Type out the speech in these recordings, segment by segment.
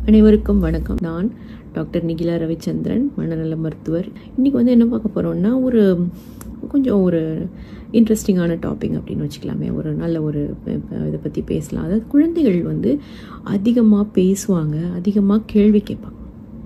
அனைவருக்கும் வணக்கம் நான் டாக்டர் நிகிலா ரவிச்சந்திரன் மனநல மருத்துவர் இன்னைக்கு வந்து என்ன பார்க்க போகிறோம்னா ஒரு கொஞ்சம் ஒரு இன்ட்ரெஸ்டிங்கான டாபிக் அப்படின்னு வச்சுக்கலாமே ஒரு நல்ல ஒரு அஹ், இதை பற்றி பேசலாம் அதாவது குழந்தைகள் வந்து அதிகமாக பேசுவாங்க அதிகமாக கேள்வி கேட்பாங்க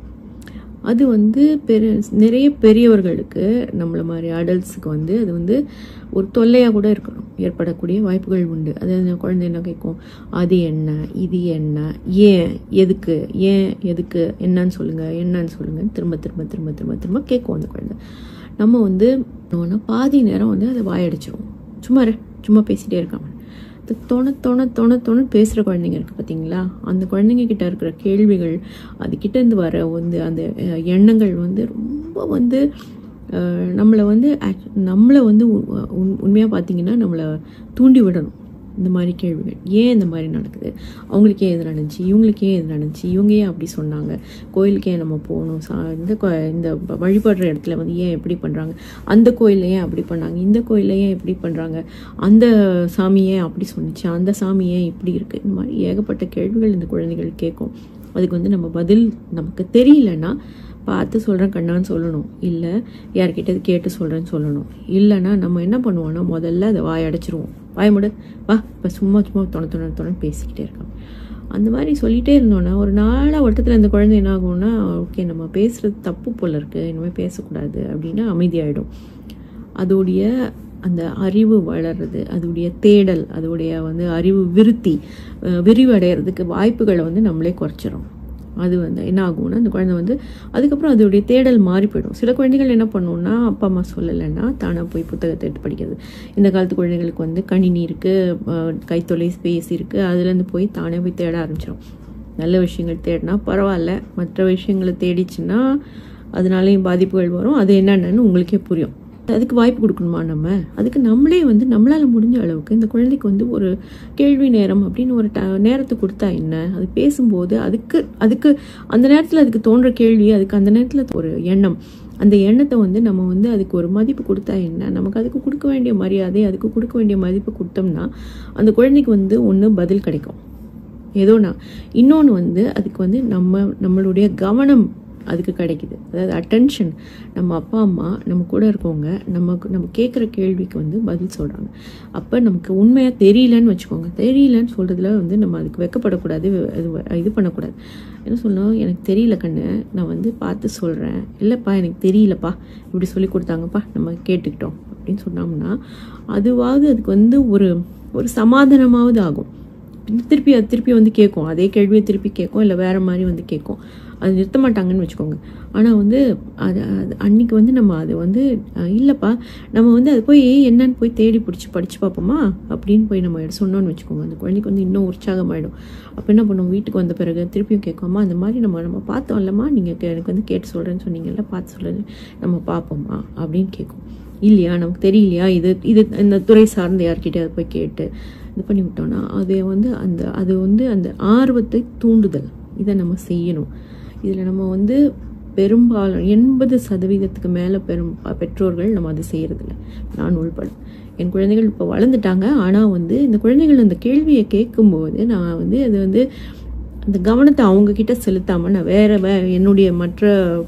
அது வந்து பெரு நிறைய பெரியவர்களுக்கு நம்மள மாதிரி அடல்ட்ஸுக்கு வந்து அது வந்து ஒரு தொல்லையாக கூட இருக்கணும் ஏற்படக்கூடிய வாய்ப்புகள் உண்டு அதாவது குழந்தை என்ன கேட்கும் அது என்ன இது என்ன ஏன் எதுக்கு ஏன் எதுக்கு என்னன்னு சொல்லுங்கள் என்னன்னு சொல்லுங்கள் திரும்ப திரும்ப திரும்ப திரும்ப திரும்ப கேட்கும் அந்த குழந்தை நம்ம வந்து என்னன்னா பாதி நேரம் வந்து அதை வாயடிச்சிருவோம் சும்மா இரு, சும்மா பேசிகிட்டே இருக்காம இந்த தொண தொண தொண தொண பேசுகிற குழந்தைங்க இருக்குது பார்த்தீங்களா அந்த குழந்தைங்க கிட்ட இருக்கிற கேள்விகள் அதுக்கிட்ட இருந்து வர வந்து அந்த அஹ், எண்ணங்கள் வந்து ரொம்ப வந்து அஹ், நம்மளை வந்து act- நம்மளை வந்து உண்மையாக பார்த்தீங்கன்னா நம்மளை தூண்டி விடணும் இந்த மாதிரி கேள்விகள் ஏன் இந்த மாதிரி நடக்குது அவங்களுக்கு ஏன் இது நடந்துச்சு இவங்களுக்கு ஏன் இது நடந்துச்சு இவங்க ஏன் அப்படி சொன்னாங்க கோயிலுக்கு ஏன் நம்ம போகணும் சா இந்த கோ இந்த வ- வழிபடுற இடத்துல வந்து ஏன் எப்படி பண்ணுறாங்க அந்த கோயிலில் ஏன் அப்படி பண்ணாங்க இந்த கோயிலில் ஏன் இப்படி பண்ணுறாங்க அந்த சாமி ஏன் அப்படி சொன்னிச்சு அந்த சாமி ஏன் இப்படி இருக்குது இந்த மாதிரி ஏகப்பட்ட கேள்விகள் இந்த குழந்தைகள் கேட்கும் அதுக்கு வந்து நம்ம பதில் நமக்கு தெரியலன்னா பார்த்து சொல்கிறேன் கண்ணான்னு சொல்லணும் இல்லை யார்கிட்ட கேட்டு சொல்கிறேன்னு சொல்லணும் இல்லைன்னா நம்ம என்ன பண்ணுவோம்னா முதல்ல அதை வாய் அடைச்சிருவோம் வாய் முடு வா இப்போ சும்மா சும்மா தொண தொண தொண பேசிக்கிட்டே இருக்கோம் அந்த மாதிரி சொல்லிகிட்டே இருந்தோன்னா ஒரு நாளாக வட்டத்தில் இந்த குழந்தை என்ன ஆகும்னா ஓகே நம்ம பேசுகிறது தப்பு போல இருக்குது இனிமேல் பேசக்கூடாது அப்படின்னா அமைதியாயிடும் அதோடைய அந்த அறிவு வளர்றது அதோடைய தேடல் அதோடைய வந்து அறிவு விருத்தி அஹ், விரிவடைகிறதுக்கு வாய்ப்புகளை வந்து நம்மளே குறைச்சிரும் அது வந்து என்ன ஆகும்னா அந்த குழந்தை வந்து அதுக்கப்புறம் அதோடைய தேடல் மாறி போயிடும் சில குழந்தைகள் என்ன பண்ணுவோம்னா அப்பா அம்மா சொல்லலைன்னா தானாக போய் புத்தகத்தை எடுத்து படிக்கிறது இந்த காலத்து குழந்தைகளுக்கு வந்து கணினி இருக்குது கைத்தொலைபேசி இருக்குது அதுலேருந்து போய் தானே போய் தேட ஆரம்பிச்சிடும் நல்ல விஷயங்கள் தேடினா பரவாயில்ல மற்ற விஷயங்களை தேடிச்சுன்னா அதனாலேயும் பாதிப்புகள் வரும் அது என்னென்னு உங்களுக்கே புரியும் அதுக்கு வாய்ப்பு கொடுக்கணுமா நம்ம அதுக்கு நம்மளே வந்து நம்மளால் முடிஞ்ச அளவுக்கு இந்த குழந்தைக்கு வந்து ஒரு கேள்வி நேரம் அப்படின்னு ஒரு ட நேரத்தை கொடுத்தா என்ன அது பேசும்போது அதுக்கு அதுக்கு அந்த நேரத்தில் அதுக்கு தோன்ற கேள்வி அதுக்கு அந்த நேரத்தில் ஒரு எண்ணம் அந்த எண்ணத்தை வந்து நம்ம வந்து அதுக்கு ஒரு மதிப்பு கொடுத்தா என்ன நமக்கு அதுக்கு கொடுக்க வேண்டிய மரியாதை அதுக்கு கொடுக்க வேண்டிய மதிப்பு கொடுத்தோம்னா அந்த குழந்தைக்கு வந்து ஒன்று பதில் கிடைக்கும் ஏதோனா இன்னொன்று வந்து அதுக்கு வந்து நம்ம நம்மளுடைய கவனம் அதுக்கு கிடைக்குது அதாவது அட்டென்ஷன் நம்ம அப்பா அம்மா நம்ம கூட இருக்கவங்க நமக்கு நம்ம கேட்குற கேள்விக்கு வந்து பதில் சொல்கிறாங்க அப்போ நமக்கு உண்மையாக தெரியலன்னு வச்சுக்கோங்க தெரியலன்னு சொல்கிறதுல வந்து நம்ம அதுக்கு வெக்கப்படக்கூடாது இது இது பண்ணக்கூடாது என்ன சொல்லணும் எனக்கு தெரியல கண்ணு நான் வந்து பார்த்து சொல்கிறேன் இல்லைப்பா எனக்கு தெரியலப்பா இப்படி சொல்லி கொடுத்தாங்கப்பா நம்ம கேட்டுக்கிட்டோம் அப்படின்னு சொன்னோம்னா அதுவாவது அதுக்கு வந்து ஒரு ஒரு சமாதானமாவது ஆகும் திருப்பி அது திருப்பி வந்து கேட்கும் அதே கேள்வியை திருப்பி கேட்கும் இல்லை வேற மாதிரி வந்து கேட்கும் அது நிறுத்த மாட்டாங்கன்னு வச்சுக்கோங்க ஆனால் வந்து அது அது அன்னைக்கு வந்து நம்ம அதை வந்து அஹ், இல்லைப்பா நம்ம வந்து அது போய் என்னன்னு போய் தேடி பிடிச்சி படித்து பார்ப்போமா அப்படின்னு போய் நம்ம எடுத்து சொன்னோன்னு வச்சுக்கோங்க அந்த குழந்தைக்கு வந்து இன்னும் உற்சாகமாயிடும் அப்போ என்ன பண்ணுவோம் வீட்டுக்கு வந்த பிறகு திருப்பியும் கேட்கும்மா அந்த மாதிரி நம்ம நம்ம பார்த்தோம் இல்லைம்மா நீங்கள் எனக்கு வந்து கேட்டு சொல்கிறேன்னு சொன்னீங்கல்ல பார்த்து சொல்லுங்க நம்ம பார்ப்போமா அப்படின்னு கேட்கும் இல்லையா நமக்கு தெரியலையா இது இது இந்த துறை சார்ந்த யார்கிட்ட அதை போய் கேட்டு இது பண்ணி விட்டோம்னா அது வந்து அந்த அது வந்து அந்த ஆர்வத்தை தூண்டுதல் இதை நம்ம செய்யணும் இதில் நம்ம வந்து பெரும்பாலும் எண்பது சதவீதத்துக்கு மேலே பெரும் பெற்றோர்கள் நம்ம அது செய்கிறதில்ல நான் உள்பட என் குழந்தைகள் இப்போ வளர்ந்துட்டாங்க ஆனால் வந்து இந்த குழந்தைகள் அந்த கேள்வியை கேட்கும்போது நான் வந்து அது வந்து அந்த கவனத்தை அவங்க கிட்ட செலுத்தாமல் நான் வேற வே என்னுடைய மற்ற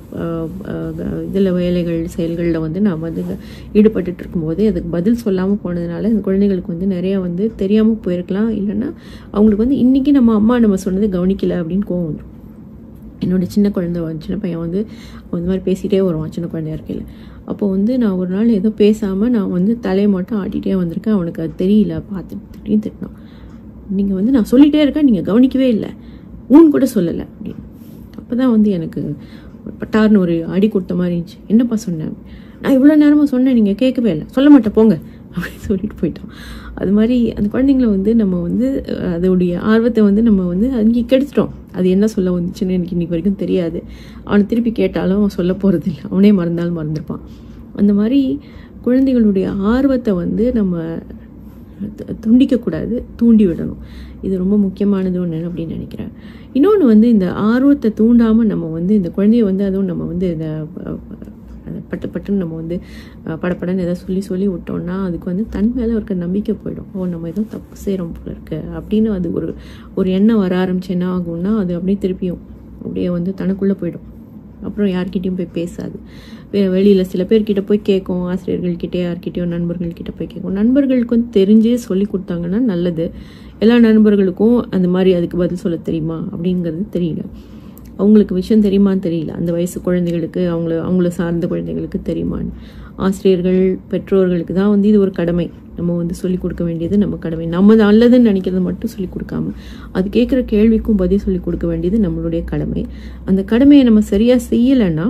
இதில் வேலைகள் செயல்களில் வந்து நான் வந்து ஈடுபட்டுட்டு இருக்கும்போது அதுக்கு பதில் சொல்லாமல் போனதுனால இந்த குழந்தைகளுக்கு வந்து நிறைய வந்து தெரியாமல் போயிருக்கலாம் இல்லைன்னா அவங்களுக்கு வந்து இன்றைக்கி நம்ம அம்மா நம்ம சொன்னதை கவனிக்கல அப்படின்னு கோவம் வந்துடும் என்னோட சின்ன குழந்தை வந்து சின்ன பையன் வந்து அவன் இந்த மாதிரி பேசிகிட்டே வருவான் சின்ன குழந்தையா இருக்கையில் அப்போ வந்து நான் ஒரு நாள் ஏதோ பேசாமல் நான் வந்து தலையை மட்டும் ஆட்டிகிட்டே வந்திருக்கேன் அவனுக்கு அது தெரியல பார்த்து திடீர்னு திட்டினான் நீங்கள் வந்து நான் சொல்லிகிட்டே இருக்கேன் நீங்கள் கவனிக்கவே இல்லை ஊன் கூட சொல்லலை அப்படின்னு அப்போ தான் வந்து எனக்கு ஒரு பட்டார்னு ஒரு அடி கொடுத்த மாதிரி இருந்துச்சு என்னப்பா சொன்னேன் நான் இவ்வளோ நேரமாக சொன்னேன் நீங்கள் கேட்கவே இல்லை சொல்ல மாட்டேன் போங்க அப்படின்னு சொல்லிட்டு போயிட்டோம் அது மாதிரி அந்த குழந்தைங்கள வந்து நம்ம வந்து அஹ், அதோடைய ஆர்வத்தை வந்து நம்ம வந்து அங்கே கெடுத்துட்டோம் அது என்ன சொல்ல வந்துச்சுன்னு எனக்கு இன்னைக்கு வரைக்கும் தெரியாது அவனை திருப்பி கேட்டாலும் அவன் சொல்ல போகிறது இல்லை அவனே மறந்தாலும் மறந்துருப்பான் அந்த மாதிரி குழந்தைகளுடைய ஆர்வத்தை வந்து நம்ம து- துண்டிக்கக்கூடாது தூண்டி விடணும் இது ரொம்ப முக்கியமானது ஒன்று அப்படின்னு நினைக்கிறேன் இன்னொன்று வந்து இந்த ஆர்வத்தை தூண்டாமல் நம்ம வந்து இந்த குழந்தைய வந்து அதுவும் நம்ம வந்து இந்த அஹ், அஹ், பட்டு பட்டுன்னு நம்ம வந்து அஹ், படபடன்னு எதாவது சொல்லி சொல்லி விட்டோம்னா அதுக்கு வந்து தன் மேலே இருக்க நம்பிக்கை போயிடும் ஓ நம்ம ஏதோ தப்பு செய்கிறோம் போல இருக்கு அப்படின்னு அது ஒரு ஒரு எண்ணம் வர ஆரம்பிச்சு என்ன ஆகும்னா அது அப்படியே திருப்பியும் அப்படியே வந்து தனக்குள்ளே போயிடும் அப்புறம் யார்கிட்டயும் போய் பேசாது வே- வெளியில சில பேர்கிட்ட போய் கேட்கும் ஆசிரியர்கள்கிட்ட யார்கிட்டயோ நண்பர்கள்கிட்ட போய் கேட்கும் நண்பர்களுக்கு வந்து தெரிஞ்சே சொல்லி கொடுத்தாங்கன்னா நல்லது எல்லா நண்பர்களுக்கும் அந்த மாதிரி அதுக்கு பதில் சொல்ல தெரியுமா அப்படிங்கிறது தெரியல அவங்களுக்கு விஷயம் தெரியுமான்னு தெரியல அந்த வயசு குழந்தைகளுக்கு அவங்கள அவங்கள சார்ந்த குழந்தைகளுக்கு தெரியுமான்னு ஆசிரியர்கள் பெற்றோர்களுக்கு தான் வந்து இது ஒரு கடமை நம்ம வந்து சொல்லிக் கொடுக்க வேண்டியது நம்ம கடமை நம்ம நல்லதுன்னு நினைக்கிறத மட்டும் சொல்லிக் கொடுக்காம அது கேட்குற கேள்விக்கும் பதில் சொல்லிக் கொடுக்க வேண்டியது நம்மளுடைய கடமை அந்த கடமையை நம்ம சரியாக செய்யலைன்னா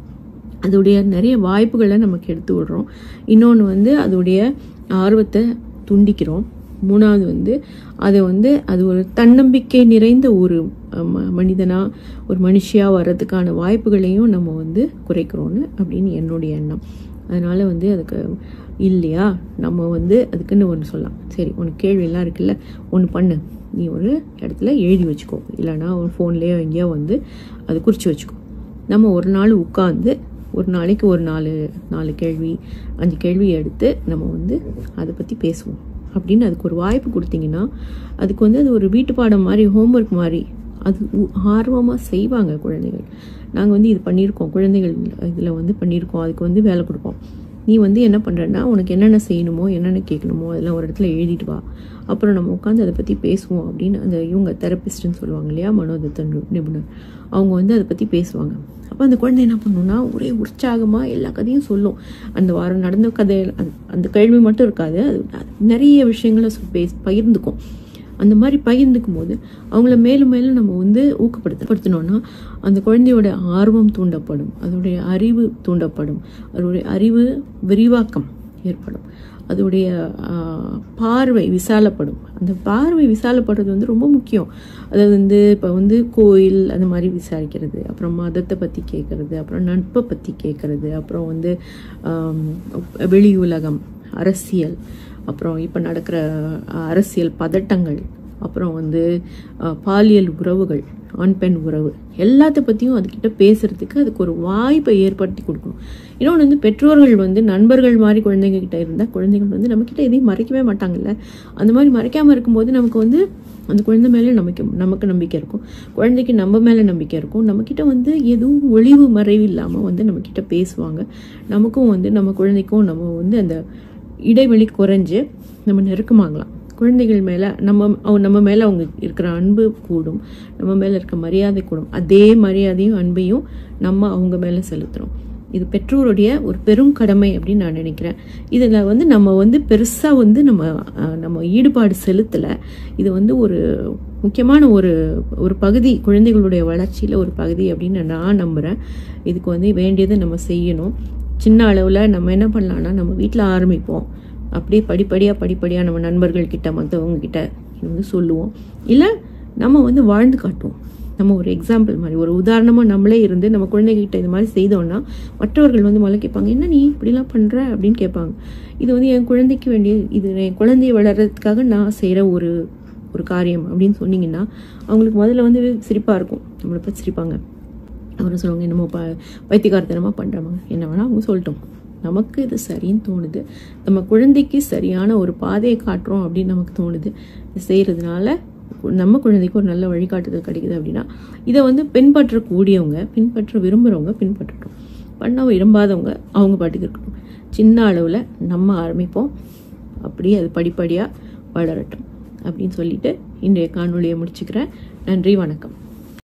அதோடைய நிறைய வாய்ப்புகளை நமக்கு எடுத்து விடுறோம் இன்னொன்று வந்து அதோடைய ஆர்வத்தை துண்டிக்கிறோம் மூணாவது வந்து அதை வந்து அது ஒரு தன்னம்பிக்கை நிறைந்த ஒரு அஹ், ம- மனிதனா ஒரு மனுஷியா வர்றதுக்கான வாய்ப்புகளையும் நம்ம வந்து குறைக்கிறோன்னு அப்படின்னு என்னுடைய எண்ணம் அதனால வந்து அதுக்கு இல்லையா நம்ம வந்து அதுக்குன்னு ஒன்று சொல்லலாம் சரி உனக்கு கேள்வியெல்லாம் இருக்குல்ல ஒன்று பண்ணு நீ ஒரு இடத்துல எழுதி வச்சுக்கோ இல்லைன்னா ஒரு ஃபோன்லேயோ எங்கேயோ வந்து அது குறித்து வச்சுக்கோ நம்ம ஒரு நாள் உட்காந்து ஒரு நாளைக்கு ஒரு நாலு நாலு கேள்வி அஞ்சு கேள்வி எடுத்து நம்ம வந்து அதை பற்றி பேசுவோம் அப்படின்னு அதுக்கு ஒரு வாய்ப்பு கொடுத்தீங்கன்னா அதுக்கு வந்து அது ஒரு வீட்டு பாடம் மாதிரி ஹோம்ஒர்க் மாதிரி அது ஆர்வமாக செய்வாங்க குழந்தைகள் நாங்கள் வந்து இது பண்ணியிருக்கோம் குழந்தைகள் இதில் வந்து பண்ணியிருக்கோம் அதுக்கு வந்து வேலை கொடுப்போம் நீ வந்து என்ன பண்ணுறன்னா உனக்கு என்னென்ன செய்யணுமோ என்னென்ன கேட்கணுமோ அதெல்லாம் ஒரு இடத்துல எழுதிட்டு வா அப்புறம் நம்ம உட்காந்து அதை பற்றி பேசுவோம் அப்படின்னு அந்த இவங்க தெரபிஸ்ட்னு சொல்லுவாங்க இல்லையா மனோதத்த நி- நிபுணர் அவங்க வந்து அதை பற்றி பேசுவாங்க அப்போ அந்த குழந்தை என்ன பண்ணுன்னா ஒரே உற்சாகமாக எல்லா கதையும் சொல்லும் அந்த வாரம் நடந்த கதை அந்த- அந்த கேள்வி மட்டும் இருக்காது அது அது நிறைய விஷயங்களை சொ- பேச பகிர்ந்துக்கும் அந்த மாதிரி பகிர்ந்துக்கும் போது அவங்கள மேலும் மேலும் நம்ம வந்து ஊக்கப்படுத்தப்படுத்தினோன்னா அந்த குழந்தையோட ஆர்வம் தூண்டப்படும் அதோடைய அறிவு தூண்டப்படும் அதோடைய அறிவு விரிவாக்கம் ஏற்படும் அதோடைய ஆஹ், பார்வை விசாலப்படும் அந்த பார்வை விசாலப்படுறது வந்து ரொம்ப முக்கியம் அதாவது வந்து இப்போ வந்து கோயில் அந்த மாதிரி விசாரிக்கிறது அப்புறம் மதத்தை பற்றி கேட்கறது அப்புறம் நட்பை பற்றி கேட்கறது அப்புறம் வந்து ஆம், வெளி உலகம் அரசியல் அப்புறம் இப்போ நடக்கிற அஹ், அரசியல் பதட்டங்கள் அப்புறம் வந்து அஹ், பாலியல் உறவுகள் ஆண் பெண் உறவு எல்லாத்த பற்றியும் அதுக்கிட்ட பேசுறதுக்கு அதுக்கு ஒரு வாய்ப்பை ஏற்படுத்தி கொடுக்கணும் இன்னொன்று வந்து பெற்றோர்கள் வந்து நண்பர்கள் மாதிரி குழந்தைங்க கிட்ட இருந்தால் குழந்தைகள் வந்து நம்மக்கிட்ட எதையும் மறைக்கவே மாட்டாங்கல்ல அந்த மாதிரி மறைக்காமல் இருக்கும்போது நமக்கு வந்து அந்த குழந்தை மேலே நம்பிக்கை நமக்கு நம்பிக்கை இருக்கும் குழந்தைக்கு நம்ம மேலே நம்பிக்கை இருக்கும் நம்மக்கிட்ட வந்து எதுவும் ஒளிவு மறைவு இல்லாமல் வந்து நம்மக்கிட்ட பேசுவாங்க நமக்கும் வந்து நம்ம குழந்தைக்கும் நம்ம வந்து அந்த இடைவெளி குறைஞ்சு நம்ம நெருக்கமாகலாம் குழந்தைகள் மேலே நம்ம அவங்க நம்ம மேலே அவங்க இருக்கிற அன்பு கூடும் நம்ம மேலே இருக்க மரியாதை கூடும் அதே மரியாதையும் அன்பையும் நம்ம அவங்க மேலே செலுத்துகிறோம் இது பெற்றோருடைய ஒரு பெரும் கடமை அப்படின்னு நான் நினைக்கிறேன் இதில் வந்து நம்ம வந்து பெருசாக வந்து நம்ம அஹ், நம்ம ஈடுபாடு செலுத்தலை இது வந்து ஒரு முக்கியமான ஒரு ஒரு பகுதி குழந்தைகளுடைய வளர்ச்சியில் ஒரு பகுதி அப்படின்னு நான் நம்புகிறேன் இதுக்கு வந்து வேண்டியதை நம்ம செய்யணும் சின்ன அளவில் நம்ம என்ன பண்ணலாம்னா நம்ம வீட்டில் ஆரம்பிப்போம் அப்படியே படிப்படியாக படிப்படியாக நம்ம நண்பர்கள் கிட்ட மற்றவங்க கிட்ட இது வந்து சொல்லுவோம் இல்லை நம்ம வந்து வாழ்ந்து காட்டுவோம் நம்ம ஒரு எக்ஸாம்பிள் மாதிரி ஒரு உதாரணமாக நம்மளே இருந்து நம்ம குழந்தைகிட்ட இது மாதிரி செய்தோம்னா மற்றவர்கள் வந்து முதல்ல கேட்பாங்க என்ன நீ இப்படிலாம் பண்ணுற அப்படின்னு கேட்பாங்க இது வந்து என் குழந்தைக்கு வேண்டிய இது என் குழந்தைய வளர்கிறதுக்காக நான் செய்கிற ஒரு ஒரு காரியம் அப்படின்னு சொன்னீங்கன்னா அவங்களுக்கு முதல்ல வந்து சிரிப்பாக இருக்கும் நம்மளை பற்றி சிரிப்பாங்க அப்புறம் சொல்லுவாங்க என்னமோ ப பைத்தியக்காரத்தனமாக பண்ணுறாங்க என்ன வேணால் அவங்க சொல்லட்டும் நமக்கு இது சரின்னு தோணுது நம்ம குழந்தைக்கு சரியான ஒரு பாதையை காட்டுறோம் அப்படின்னு நமக்கு தோணுது இது செய்கிறதுனால நம்ம குழந்தைக்கு ஒரு நல்ல வழிகாட்டுதல் கிடைக்குது அப்படின்னா இதை வந்து பின்பற்றக்கூடியவங்க பின்பற்ற விரும்புகிறவங்க பின்பற்றட்டும் பண்ண விரும்பாதவங்க அவங்க பாட்டுக்கு இருக்கட்டும் சின்ன அளவில் நம்ம ஆரம்பிப்போம் அப்படியே அது படிப்படியாக வளரட்டும் அப்படின்னு சொல்லிட்டு இன்றைய காணொளியை முடிச்சுக்கிறேன் நன்றி வணக்கம்